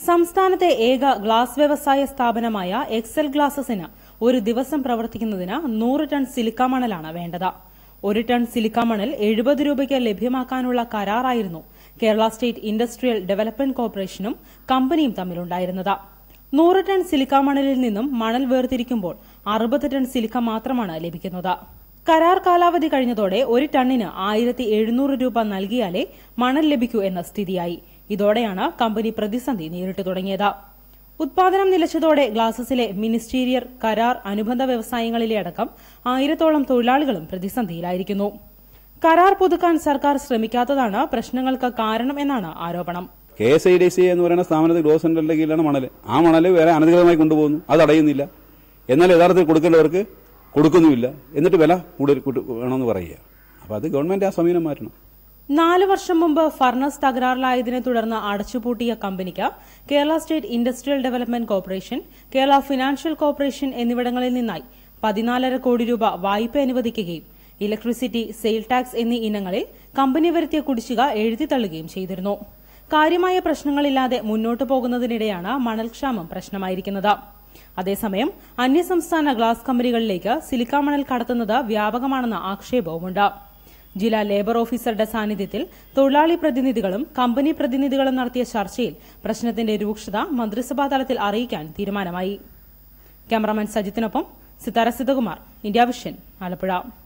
സംസ്ഥാനത്തെ ഏക ഗ്ലാസ് വ്യവസായ സ്ഥാപനമായ എക്സൽ ഗ്ലാസസിന് ഒരു ദിവസം പ്രവർത്തിക്കുന്നതിന് നൂറ് ടൺ സിലിക്ക മണലാണ് വേണ്ടത് ഒരു ടൺ സിലിക്ക മണൽ എഴുപത് രൂപയ്ക്ക് ലഭ്യമാക്കാനുള്ള കരാറായിരുന്നു കേരള സ്റ്റേറ്റ് ഇൻഡസ്ട്രിയൽ ഡെവലപ്മെന്റ് കോർപ്പറേഷനും കമ്പനിയും തമ്മിലുണ്ടായിരുന്നത് നൂറ് ടൺ സിലിക്ക മണലിൽ നിന്നും മണൽ വേർതിരിക്കുമ്പോൾ അറുപത് ടൺ സിലിക്ക മാത്രമാണ് ലഭിക്കുന്നത് കരാർ കാലാവധി കഴിഞ്ഞതോടെ ഒരു ടണ്ണിന് ആയിരത്തി എഴുന്നൂറ് രൂപ നൽകിയാലേ മണൽ ലഭിക്കൂ എന്ന സ്ഥിതിയായി ഇതോടെയാണ് കമ്പനി പ്രതിസന്ധി നേരിട്ടു തുടങ്ങിയത് ഉത്പാദനം നിലച്ചതോടെ ഗ്ലാസസിലെ മിനിസ്റ്റീരിയർ കരാർ അനുബന്ധ വ്യവസായങ്ങളിലെ അടക്കം ആയിരത്തോളം തൊഴിലാളികളും പ്രതിസന്ധിയിലായിരിക്കുന്നു കരാർ പുതുക്കാൻ സർക്കാർ ശ്രമിക്കാത്തതാണ് പ്രശ്നങ്ങൾക്ക് കാരണം എന്നാണ് ആരോപണം K S I D C എന്ന് പറയുന്ന സ്ഥാപനത്തിൽ ഗ്ലോസ് സെന്ററിന്റെ കീഴിലാണ് മണൽ ആ മണൽ വേറെ അനധികൃതമായി കൊണ്ടുപോകുന്നു അത് അടയുന്നില്ല എന്നാൽ യഥാർത്ഥത്തിൽ കൊടുക്കേണ്ടവർക്ക് കൊടുക്കുന്നുമില്ല എന്നിട്ട് വില കൂടുതൽ കൂട്ടി- വേണമെന്ന് പറയുക അപ്പോൾ അത് ഗവൺമെന്റ് ആ സമീപനം മാറ്റണം നാല് വർഷം മുമ്പ് ഫർണസ് തകരാറിലായതിനെ തുടർന്ന് അടച്ചുപൂട്ടിയ കമ്പനിക്ക് Kerala state industrial development corporation Kerala financial corporation എന്നിവിടങ്ങളിൽ നിന്നായി പതിനാലര കോടി രൂപ വായ്പ അനുവദിക്കുകയും ഇലക്ട്രിസിറ്റി സെയിൽ ടാക്സ് എന്നീ ഇനങ്ങളിൽ കമ്പനി വരുത്തിയ കുടിശ്ശിക എഴുതിത്തള്ളുകയും ചെയ്തിരുന്നു കാര്യമായ പ്രശ്നങ്ങളില്ലാതെ മുന്നോട്ടു പോകുന്നതിനിടെയാണ് മണൽക്ഷാമം പ്രശ്നമായിരിക്കുന്നത് അതേസമയം അന്യസംസ്ഥാന ഗ്ലാസ് കമ്പനികളിലേക്ക് സിലിക്ക മണൽ കടത്തുന്നത് വ്യാപകമാണെന്ന ആക്ഷേപവുമുണ്ട് ജില്ലാ ലേബർ ഓഫീസറുടെ സാന്നിധ്യത്തിൽ തൊഴിലാളി പ്രതിനിധികളും കമ്പനി പ്രതിനിധികളും നടത്തിയ ചർച്ചയിൽ പ്രശ്നത്തിന്റെ രൂക്ഷത മന്ത്രിസഭാ തലത്തിൽ അറിയിക്കാൻ തീരുമാനമായി ക്യാമറാമാൻ സജിത്തിനൊപ്പം സിതാര സിതകുമാർ ഇന്ത്യ വിഷൻ ആലപ്പുഴ